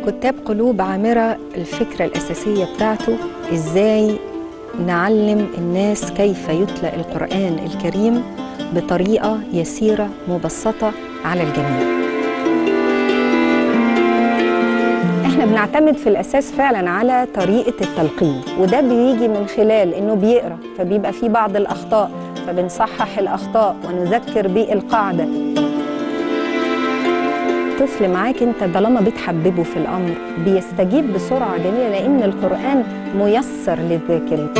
كتاب قلوب عامرة الفكرة الأساسية بتاعته إزاي نعلم الناس كيف يتلى القرآن الكريم بطريقة يسيرة مبسطة على الجميع احنا بنعتمد في الاساس فعلا على طريقه التلقين وده بيجي من خلال انه بيقرا فبيبقى فيه بعض الاخطاء فبنصحح الاخطاء ونذكر بالقاعده طفل معاك انت طالما بتحببه في الامر بيستجيب بسرعه جميله لان القران ميسر للذاكرين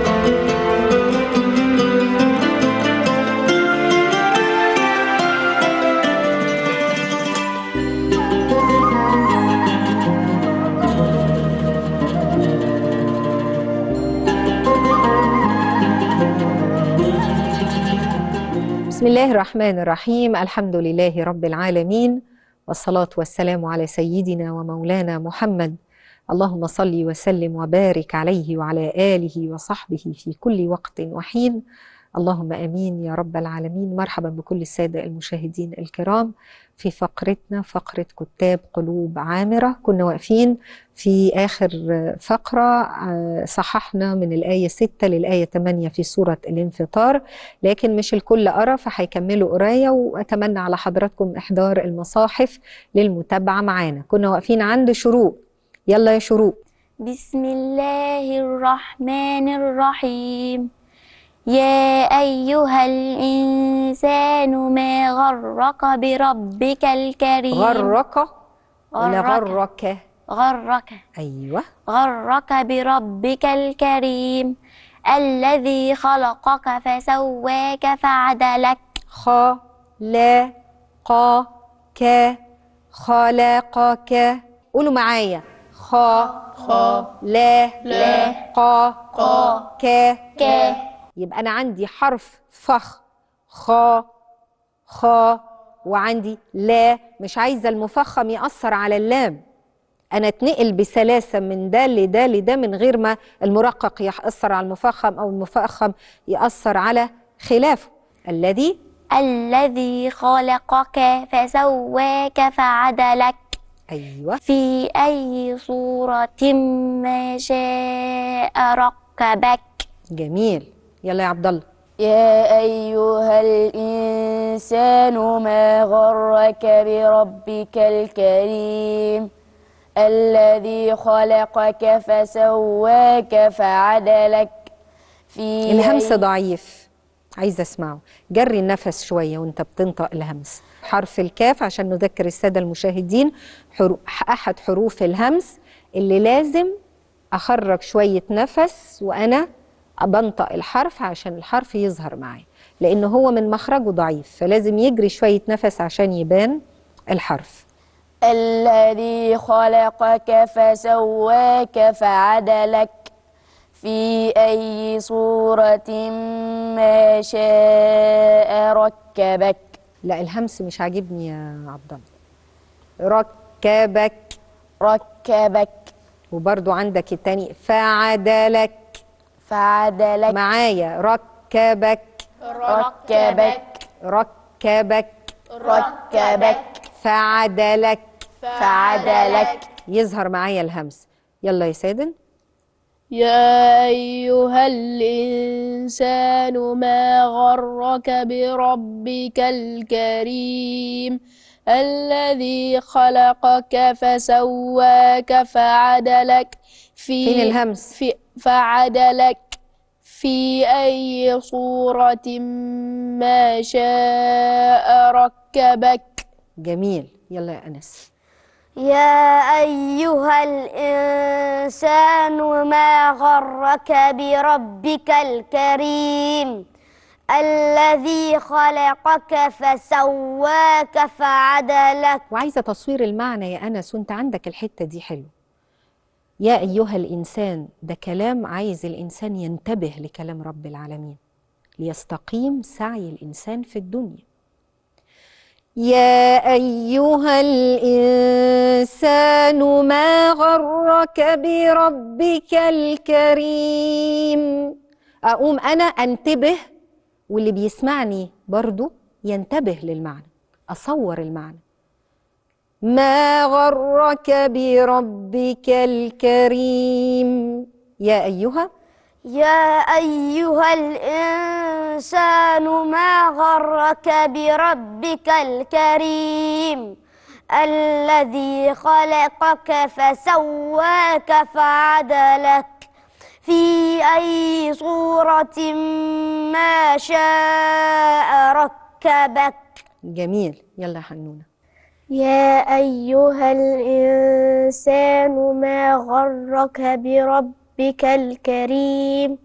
بسم الله الرحمن الرحيم الحمد لله رب العالمين والصلاة والسلام على سيدنا ومولانا محمد اللهم صل وسلم وبارك عليه وعلى آله وصحبه في كل وقت وحين اللهم امين يا رب العالمين مرحبا بكل الساده المشاهدين الكرام في فقرتنا فقره كتاب قلوب عامره كنا واقفين في اخر فقره صححنا من الايه 6 للايه 8 في سوره الانفطار لكن مش الكل قرا فهيكملوا قرايه واتمنى على حضراتكم احضار المصاحف للمتابعه معانا كنا واقفين عند شروق يلا يا شروق بسم الله الرحمن الرحيم يا أيها الإنسان ما غرك بربك الكريم غرك ولا غرك. غرك غرك ايوه غرك بربك الكريم الذي خلقك فسواك فعدلك خ لا ق ك خلقك قولوا معايا خ خ لا لا ق ق ك ك يبقى انا عندي حرف فخ خ خ وعندي لا مش عايزه المفخم ياثر على اللام انا اتنقل بسلاسه من ده لده لده من غير ما المرقق ياثر على المفخم او المفخم ياثر على خلافه الذي الذي خلقك فسواك فعدلك ايوه في أي صورة ما شاء ركبك جميل يلا يا عبد الله يا أيها الإنسان ما غرك بربك الكريم الذي خلقك فسواك فعدلك في الهمس أي- ضعيف عايزه اسمعه جري النفس شويه وانت بتنطق الهمس حرف الكاف عشان نذكر الساده المشاهدين حرو... احد حروف الهمس اللي لازم اخرج شويه نفس وانا بنطق الحرف عشان الحرف يظهر معايا لان هو من مخرجه ضعيف فلازم يجري شويه نفس عشان يبان الحرف الذي خلقك فسواك فعدلك في أي صورة ما شاء ركبك لا الهمس مش عاجبني يا عبد الله ركبك ركبك وبرضو عندك التاني فعدلك فعدلك معايا ركبك ركبك ركبك ركبك فعدلك فعدلك يظهر معايا الهمس يلا يا سادن يا أيها الإنسان ما غرك بربك الكريم الذي خلقك فسواك فعدلك في فين الهمس؟ في فعدلك في أي صورة ما شاء ركبك جميل يلا يا أنس يا أيها الإنسان ما غرك بربك الكريم الذي خلقك فسواك فعدلك وعايزة تصوير المعنى يا أنس وانت عندك الحتة دي حلو يا أيها الإنسان ده كلام عايز الإنسان ينتبه لكلام رب العالمين ليستقيم سعي الإنسان في الدنيا يا أيها الإنسان ما غرك بربك الكريم أقوم أنا أنتبه واللي بيسمعني برضو ينتبه للمعنى أصور المعنى ما غرك بربك الكريم يا أيها يا أيها الإنسان ما غرك بربك الكريم الذي خلقك فسواك فعدلك في أي صورة ما شاء ركبك جميل يلا يا حنونة يا أيها الإنسان ما غرك بربك الكريم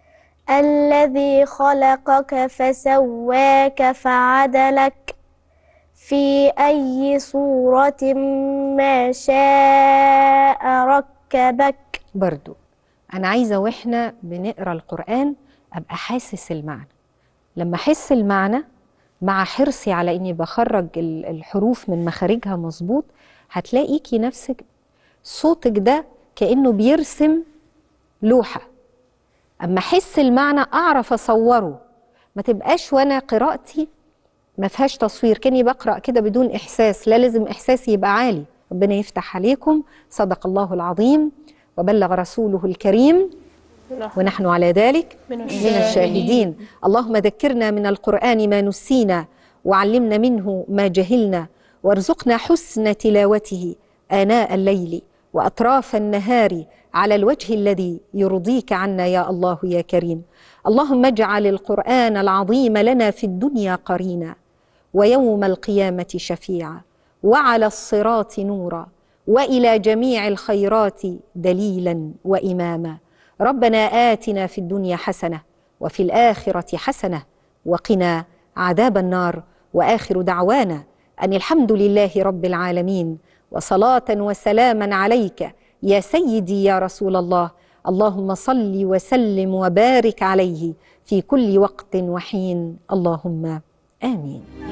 الذي خلقك فسواك فعدلك في أي صورة ما شاء ركبك برضو أنا عايزة وإحنا بنقرأ القرآن أبقى حاسس المعنى لما أحس المعنى مع حرصي على إني بخرج ال- الحروف من مخارجها مظبوط هتلاقيكي نفسك صوتك ده كأنه بيرسم لوحة أما أحس المعنى أعرف أصوره ما تبقاش وأنا قراءتي ما فيهاش تصوير كاني بقرا كده بدون احساس لا لازم احساسي يبقى عالي ربنا يفتح عليكم صدق الله العظيم وبلغ رسوله الكريم ونحن على ذلك من من الشاهدين اللهم ذكرنا من القرآن ما نسينا وعلمنا منه ما جهلنا وارزقنا حسن تلاوته آناء الليل وأطراف النهار على الوجه الذي يرضيك عنا يا الله يا كريم اللهم اجعل القرآن العظيم لنا في الدنيا قرينا ويوم القيامة شفيعا وعلى الصراط نورا والى جميع الخيرات دليلا واماما ربنا اتنا في الدنيا حسنه وفي الاخره حسنه وقنا عذاب النار واخر دعوانا ان الحمد لله رب العالمين وصلاه وسلاما عليك يا سيدي يا رسول الله اللهم صل وسلم وبارك عليه في كل وقت وحين اللهم امين